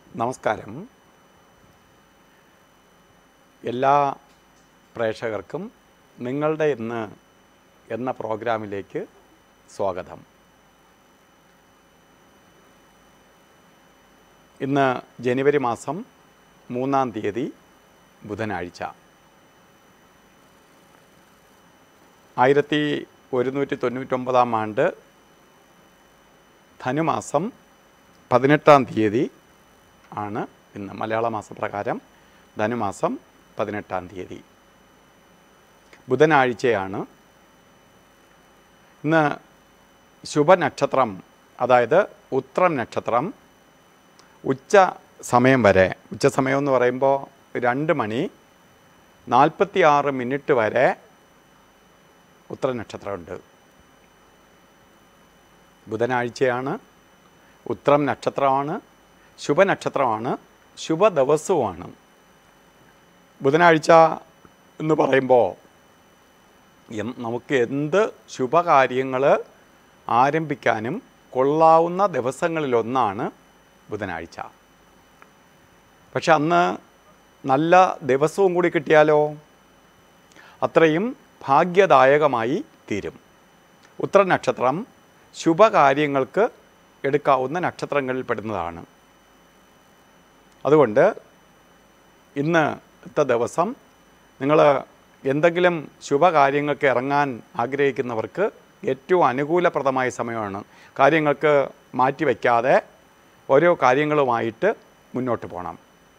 നമസ്കാരം എല്ലാ പ്രേക്ഷകർക്കും നിങ്ങളുടെ ഇന്ന് എന്ന പ്രോഗ്രാമിലേക്ക് സ്വാഗതം ഇന്ന് ജനുവരി മാസം മൂന്നാം തീയതി ബുധനാഴ്ച ആയിരത്തി ഒരുന്നൂറ്റി തൊണ്ണൂറ്റൊമ്പതാം ആണ്ട് ധനുമാസം പതിനെട്ടാം തീയതി ആണ് ഇന്ന് മലയാള മാസപ്രകാരം ധനുമാസം പതിനെട്ടാം തീയതി ബുധനാഴ്ചയാണ് ഇന്ന് ശുഭനക്ഷത്രം അതായത് ഉത്രം നക്ഷത്രം ഉച്ച സമയം വരെ ഉച്ച സമയം എന്ന് പറയുമ്പോൾ രണ്ട് മണി നാൽപ്പത്തി ആറ് മിനിറ്റ് വരെ ഉത്തര നക്ഷത്രമുണ്ട് ബുധനാഴ്ചയാണ് ഉത്രം നക്ഷത്രമാണ് ശുഭനക്ഷത്രമാണ് ശുഭ ദിവസവുമാണ് ബുധനാഴ്ച എന്ന് പറയുമ്പോൾ എൻ- നമുക്ക് എന്ത് ശുഭകാര്യങ്ങൾ ആരംഭിക്കാനും കൊള്ളാവുന്ന ദിവസങ്ങളിലൊന്നാണ് ബുധനാഴ്ച പക്ഷെ അന്ന് നല്ല ദിവസവും കൂടി കിട്ടിയാലോ അത്രയും ഭാഗ്യദായകമായി തീരും ഉത്തര നക്ഷത്രം ശുഭകാര്യങ്ങൾക്ക് എടുക്കാവുന്ന നക്ഷത്രങ്ങളിൽ പെടുന്നതാണ് അതുകൊണ്ട് ഇന്നത്തെ ദിവസം നിങ്ങൾ എന്തെങ്കിലും ശുഭകാര്യങ്ങൾക്ക് ഇറങ്ങാൻ ആഗ്രഹിക്കുന്നവർക്ക് ഏറ്റവും അനുകൂലപ്രദമായ സമയമാണ് കാര്യങ്ങൾക്ക് മാറ്റിവെക്കാതെ ഓരോ കാര്യങ്ങളുമായിട്ട് മുന്നോട്ട് പോകണം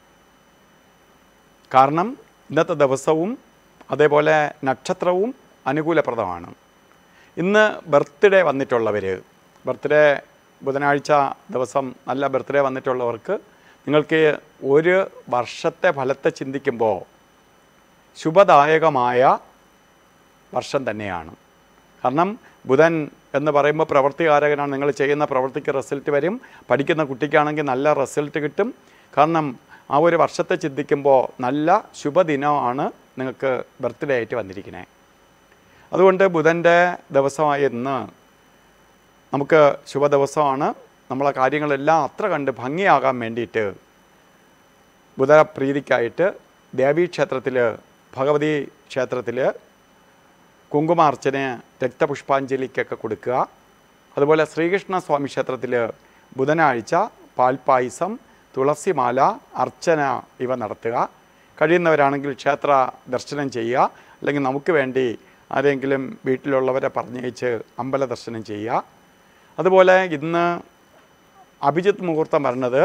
കാരണം ഇന്നത്തെ ദിവസവും അതേപോലെ നക്ഷത്രവും അനുകൂലപ്രദമാണ് ഇന്ന് ബർത്ത്ഡേ വന്നിട്ടുള്ളവർ ബർത്ത്ഡേ ബുധനാഴ്ച ദിവസം നല്ല ബർത്ത്ഡേ വന്നിട്ടുള്ളവർക്ക് നിങ്ങൾക്ക് ഒരു വർഷത്തെ ഫലത്തെ ചിന്തിക്കുമ്പോൾ ശുഭദായകമായ വർഷം തന്നെയാണ് കാരണം ബുധൻ എന്ന് പറയുമ്പോൾ പ്രവൃത്തികാരകനാണ് നിങ്ങൾ ചെയ്യുന്ന പ്രവൃത്തിക്ക് റിസൾട്ട് വരും പഠിക്കുന്ന കുട്ടിക്കാണെങ്കിൽ നല്ല റിസൾട്ട് കിട്ടും കാരണം ആ ഒരു വർഷത്തെ ചിന്തിക്കുമ്പോൾ നല്ല ശുഭദിനമാണ് നിങ്ങൾക്ക് ബർത്ത്ഡേ ആയിട്ട് വന്നിരിക്കുന്നത് അതുകൊണ്ട് ബുധൻ്റെ ദിവസമായ ഇന്ന് നമുക്ക് ശുഭദിവസമാണ് നമ്മളെ കാര്യങ്ങളെല്ലാം അത്ര കണ്ട് ഭംഗിയാകാൻ വേണ്ടിയിട്ട് ബുധപ്രീതിക്കായിട്ട് ദേവീക്ഷേത്രത്തിൽ ഭഗവതി ക്ഷേത്രത്തിൽ കുങ്കുമാർച്ചന രക്തപുഷ്പാഞ്ജലിക്കൊക്കെ കൊടുക്കുക അതുപോലെ ശ്രീകൃഷ്ണ സ്വാമി ക്ഷേത്രത്തിൽ ബുധനാഴ്ച പാൽപ്പായസം തുളസിമാല അർച്ചന ഇവ നടത്തുക കഴിയുന്നവരാണെങ്കിൽ ക്ഷേത്ര ദർശനം ചെയ്യുക അല്ലെങ്കിൽ നമുക്ക് വേണ്ടി ആരെങ്കിലും വീട്ടിലുള്ളവരെ പറഞ്ഞയച്ച് അമ്പല ദർശനം ചെയ്യുക അതുപോലെ ഇന്ന് അഭിജിത്ത് മുഹൂർത്തം വരുന്നത്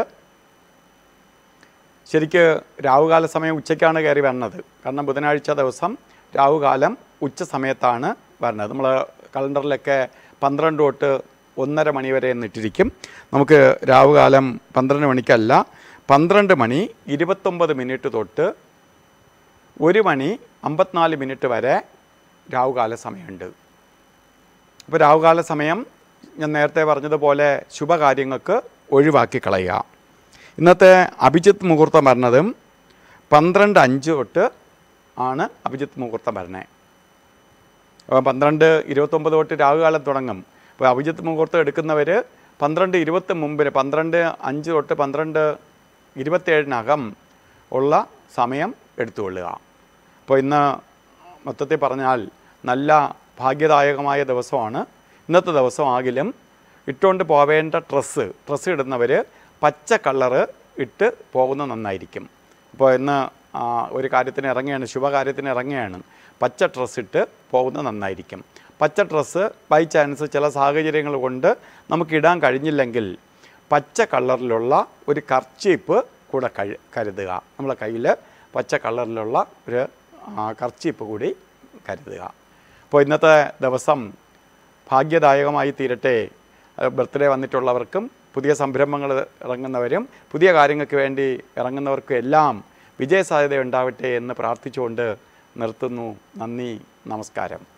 ശരിക്ക് രാവുകാല സമയം ഉച്ചയ്ക്കാണ് കയറി വരണത് കാരണം ബുധനാഴ്ച ദിവസം രാവുകാലം ഉച്ച സമയത്താണ് വരുന്നത് നമ്മൾ കലണ്ടറിലൊക്കെ പന്ത്രണ്ട് തൊട്ട് ഒന്നര മണി വരെ എന്നിട്ടിരിക്കും നമുക്ക് രാവുകാലം പന്ത്രണ്ട് മണിക്കല്ല പന്ത്രണ്ട് മണി ഇരുപത്തൊമ്പത് മിനിറ്റ് തൊട്ട് ഒരു മണി അമ്പത്തിനാല് മിനിറ്റ് വരെ രാവുകാല സമയമുണ്ട് അപ്പോൾ രാവുകാല സമയം ഞാൻ നേരത്തെ പറഞ്ഞതുപോലെ ശുഭകാര്യങ്ങൾക്ക് ഒഴിവാക്കി കളയുക ഇന്നത്തെ അഭിജിത്ത് മുഹൂർത്തം വരുന്നതും പന്ത്രണ്ട് അഞ്ച് തൊട്ട് ആണ് അഭിജിത്ത് മുഹൂർത്തം വരണേ അപ്പോൾ പന്ത്രണ്ട് ഇരുപത്തൊമ്പത് തൊട്ട് രാഹുകാലം തുടങ്ങും അപ്പോൾ അഭിജിത്ത് മുഹൂർത്തം എടുക്കുന്നവർ പന്ത്രണ്ട് ഇരുപത്തി മുമ്പിന് പന്ത്രണ്ട് അഞ്ച് തൊട്ട് പന്ത്രണ്ട് ഇരുപത്തേഴിനകം ഉള്ള സമയം എടുത്തുകൊള്ളുക അപ്പോൾ ഇന്ന് മൊത്തത്തിൽ പറഞ്ഞാൽ നല്ല ഭാഗ്യദായകമായ ദിവസമാണ് ഇന്നത്തെ ദിവസമാകിലും ഇട്ടുകൊണ്ട് പോവേണ്ട ഡ്രസ്സ് ഡ്രസ്സ് ഇടുന്നവർ പച്ച കളറ് ഇട്ട് പോകുന്നത് നന്നായിരിക്കും അപ്പോൾ ഇന്ന് ആ, ഒരു കാര്യത്തിന് ഇറങ്ങുകയാണ് ശുഭകാര്യത്തിന് ഇറങ്ങുകയാണ് പച്ച ഡ്രസ്സ് ഇട്ട് പോകുന്നത് നന്നായിരിക്കും പച്ച ഡ്രസ്സ് ബൈ ചാൻസ് ചില സാഹചര്യങ്ങൾ കൊണ്ട് നമുക്ക് ഇടാൻ കഴിഞ്ഞില്ലെങ്കിൽ പച്ച കളറിലുള്ള ഒരു കർച്ചീപ്പ് കൂടെ കഴി കരുതുക നമ്മളെ കയ്യിൽ പച്ച കളറിലുള്ള ഒരു കർച്ചീപ്പ് കൂടി കരുതുക അപ്പോൾ ഇന്നത്തെ ദിവസം ഭാഗ്യദായകമായി തീരട്ടെ ബർത്ത്ഡേ വന്നിട്ടുള്ളവർക്കും പുതിയ സംരംഭങ്ങൾ ഇറങ്ങുന്നവരും പുതിയ കാര്യങ്ങൾക്ക് വേണ്ടി ഇറങ്ങുന്നവർക്കും എല്ലാം വിജയസാധ്യത ഉണ്ടാവട്ടെ എന്ന് പ്രാർത്ഥിച്ചുകൊണ്ട് നിർത്തുന്നു നന്ദി നമസ്കാരം